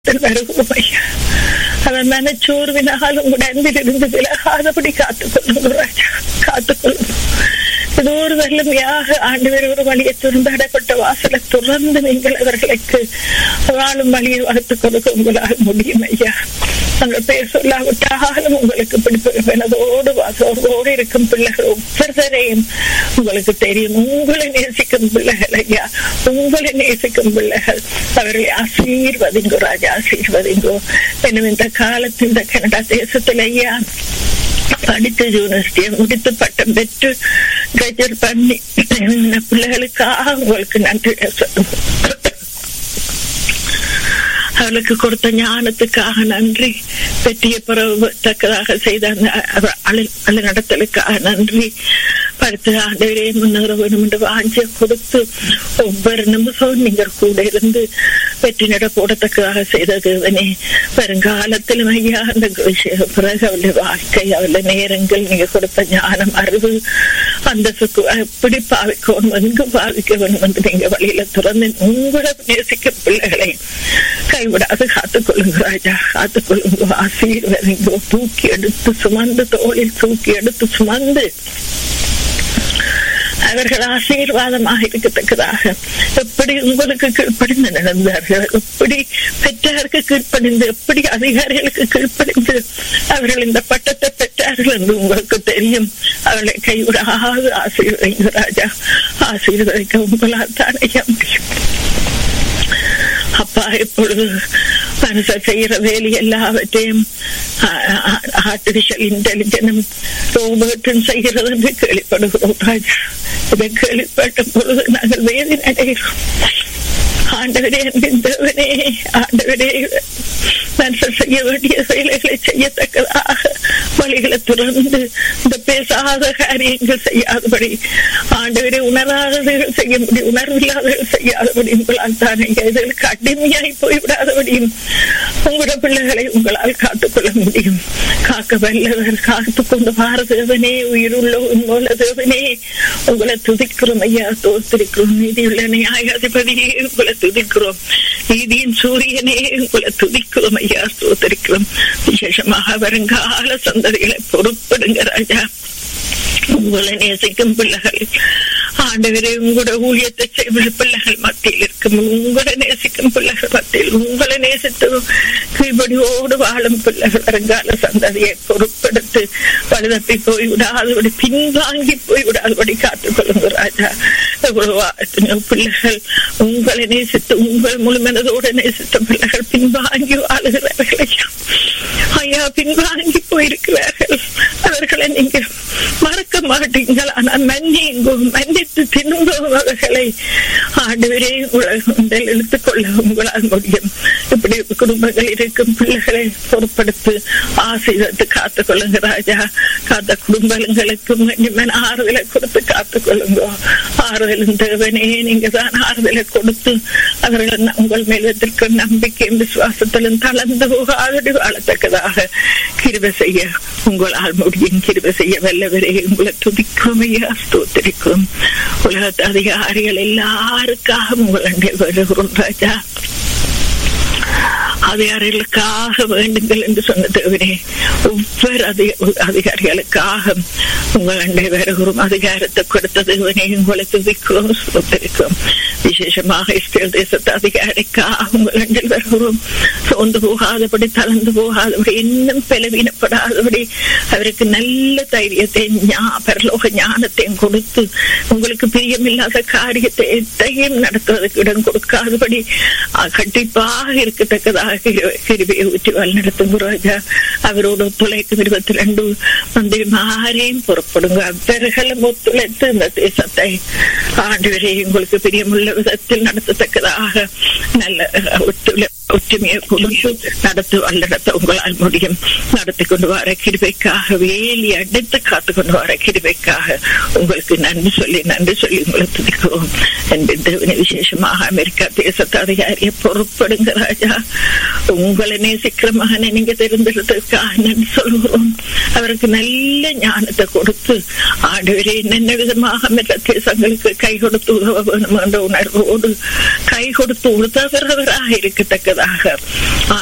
வருகிறோம் ஐயா அவன் மனச்சோர்வினால் உங்கள் அன்பிலிருந்து விலகாதபடி காத்துக்கொள்ளும் ராஜா காத்துக்கொள்ளும் இது ஒரு வல்லமையாக ஆண்டவர் ஒரு வழியை துறந்தாடப்பட்ட வாசலை துறந்து நீங்கள் அவர்களுக்கு வாழும் வழியை வகுத்துக் கொடுக்க உங்களால் முடியும் ஐயா அந்த பேர் சொல்லாவிட்டாலும் உங்களுக்கு பிடிப்பதோடு வாசோடு இருக்கும் பிள்ளைகள் ஒவ்வொருத்தரையும் உங்களுக்கு தெரியும் உங்களை நேசிக்கும் பிள்ளைகள் ஐயா உங்களை நேசிக்கும் பிள்ளைகள் அவர்களை ஆசீர்வதிங்கோ ராஜா ஆசீர்வதிங்கோ என்னும் இந்த காலத்தில் இந்த கனடா தேசத்தில் ஐயா படித்து யூனிவர்சிட்டியை முடித்து பட்டம் பெற்று கிராஜுவேட் பண்ணி பிள்ளைகளுக்காக உங்களுக்கு நன்றி சொல்லுவோம் அவளுக்கு கொடுத்த ஞானத்துக்காக நன்றி வெற்றிய பெறத்தக்கதாக செய்த அந்த நடத்தலுக்காக நன்றி படுத்து ஆண்டவரே முன்னேற வேண்டும் என்று வாஞ்சி கொடுத்து ஒவ்வொரு நிமிஷம் நீங்கள் கூட இருந்து வெற்றி நட போடத்தக்கதாக செய்த தேவனே வருங்காலத்திலும் ஐயா அந்த பிறகு அவளுடைய வாழ்க்கை அவளுடைய நேரங்கள் நீங்க கொடுத்த ஞானம் அறிவு அந்த சுக்கு எப்படி பாவிக்கணும் எங்கு பாவிக்க வேண்டும் என்று நீங்க வழியில திறந்து உங்களை நேசிக்க பிள்ளைகளை கைவிடாது காத்துக்கொள்ளுங்க ராஜா காத்துக்கொள்ளுங்க ஆசீர்வதிங்கோ தூக்கி எடுத்து சுமந்து தோளில் தூக்கி எடுத்து சுமந்து அவர்கள் ஆசீர்வாதமாக இருக்கத்தக்கதாக எப்படி உங்களுக்கு கீழ்ப்படிந்து நடந்தார்கள் எப்படி பெற்றாருக்கு கீழ்ப்படிந்து எப்படி அதிகாரிகளுக்கு கீழ்ப்படிந்து அவர்கள் இந்த பட்டத்தை பெற்றார்கள் என்று உங்களுக்கு தெரியும் அவர்களை கைவிடாது ஆசீர்வதிங்க ராஜா ஆசீர்வதிக்க உங்களால் தான் ஐயா முடியும் அப்பா இப்பொழுது மனுஷன் செய்யற வேலை எல்லாவற்றையும் ஆர்டிபிஷியல் இன்டெலிஜென்ஸ் ரோபோட்டும் செய்கிறது என்று கேள்விப்படுகிறோம் ராஜா இதை கேள்விப்பட்ட பொழுது நாங்கள் வேதனை அடைகிறோம் ஆண்டவரே தேவனே ஆண்டவரே மனுஷன் செய்ய வேண்டிய வேலைகளை செய்யத்தக்கதாக வழிகளை துறந்து இந்த பேசாத காரியங்கள் செய்யாதபடி ஆண்டவரை உணராதவர்கள் செய்ய முடியும் உணர்வில்லாதவர்கள் செய்யாதபடி உங்களால் தானே இதற்கு அடிமையாய் போய்விடாதபடியும் உங்களோட பிள்ளைகளை உங்களால் காத்துக்கொள்ள முடியும் காக்க வல்லவர் காத்து கொண்டு வார தேவனே உயிருள்ள உண்மையுள்ள தேவனே உங்களை துதிக்கிறோம் ஐயா தோத்திருக்கிறோம் நீதியுள்ள நியாயாதிபதியே உங்களை துதிக்கிறோம் நீதியின் சூரியனே உங்களை துதிக்கிறோம் ஐயா தோத்திருக்கிறோம் விசேஷமாக வருங்கால சந்ததிகளை பொறுப்படுங்க ராஜா உங்களை நேசிக்கும் பிள்ளைகள் ஆண்டவரே உங்களோட ஊழியத்தை செய்வது பிள்ளைகள் மத்தியில் இருக்கும் உங்களை நேசிக்கும் பிள்ளைகள் மத்தியில் உங்களை நேசித்து கீழ்படியோடு வாழும் பிள்ளைகள் வருங்கால சந்ததியை பொறுப்படுத்து பழுதப்பி போய் விடாதபடி பின்வாங்கி போய் விடாதபடி காத்துக்கொள்ளுங்க ராஜா பிள்ளைகள் உங்களை நேசித்து உங்கள் முழுமனதோடு நேசித்த பிள்ளைகள் பின்வாங்கி வாழுகிறார்கள் ஐயா பின்வாங்கி போயிருக்கிறார்கள் அவர்களை நீங்க மறக்க மாட்டீங்கள் ஆனால் மன்னிங்கோ மன்னித்து திரும்பும் அவர்களை ஆண்டவரே உலகத்தில் இழுத்துக் கொள்ள உங்களால் முடியும் இப்படி குடும்பங்கள் இருக்கும் பிள்ளைகளை பொறுப்படுத்து ஆசீர்வத்து காத்துக் கொள்ளுங்க ராஜா காத்த குடும்பங்களுக்கு மன்னிமன் ஆறுதலை கொடுத்து காத்துக் கொள்ளுங்க ஆறுதலும் தேவனே நீங்க தான் ஆறுதலை கொடுத்து அவர்கள் உங்கள் மேல் வைத்திருக்கும் நம்பிக்கையும் விசுவாசத்திலும் தளர்ந்து போகாதடி வாழத்தக்கதாக கிருப செய்ய உங்களால் முடியும் கிருப செய்ய வல்லவரே உங்களை துதிக்கிறோம் ஐயா ஸ்தோத்திரிக்கிறோம் உலகத்து அதிகாரிகள் எல்லாருக்காக உங்கள் வருகிறோம் ராஜா அதிகாரிகளுக்காக வேண்டுங்கள் என்று சொன்ன தேவனே ஒவ்வொரு அதிகாரிகளுக்காக உங்கள் அண்டை வருகிறோம் அதிகாரத்தை கொடுத்த தேவனே உங்களை துதிக்கிறோம் சுத்திருக்கிறோம் விசேஷமாக இஸ்ரேல் தேசத்து அதிகாரிக்காக உங்கள் அண்டில் வருகிறோம் சோர்ந்து போகாதபடி தளர்ந்து போகாதபடி இன்னும் பலவீனப்படாதபடி அவருக்கு நல்ல தைரியத்தை பரலோக ஞானத்தையும் கொடுத்து உங்களுக்கு பிரியமில்லாத காரியத்தை எத்தையும் நடத்துவதற்கு இடம் கொடுக்காதபடி கண்டிப்பாக இருக்கத்தக்கதாக கிருபியை ஊற்றி வழிநடத்தும் ராஜா அவரோடு ஒத்துழைக்கும் இருபத்தி ரெண்டு மந்திரிமாரையும் புறப்படுங்க அவர்களும் ஒத்துழைத்து இந்த தேசத்தை ஆண்டு வரை உங்களுக்கு பிரியமுள்ள விதத்தில் நடத்தத்தக்கதாக நல்ல ஒத்துழை ஒற்றுமையை கொடுத்து நடத்து வல்லடத்த உங்களால் முடியும் நடத்தி கொண்டு வர கிருபைக்காக வேலி அடைத்து காத்து கொண்டு வர கிருபைக்காக உங்களுக்கு நன்றி சொல்லி நன்றி சொல்லி உங்களை துதிக்கிறோம் என்று விசேஷமாக அமெரிக்கா தேசத்து அதிகாரியை பொறுப்படுங்க ராஜா உங்களை நேசிக்கிற மகனை நீங்க தெரிந்தெடுத்ததுக்காக நன்றி சொல்கிறோம் அவருக்கு நல்ல ஞானத்தை கொடுத்து ஆண்டவரே என்னென்ன விதமாக மற்ற தேசங்களுக்கு கை கொடுத்து உதவ வேணும் என்ற உணர்வோடு கை கொடுத்து உதவுறவராக இருக்கத்தக்கதாக இருப்பதாக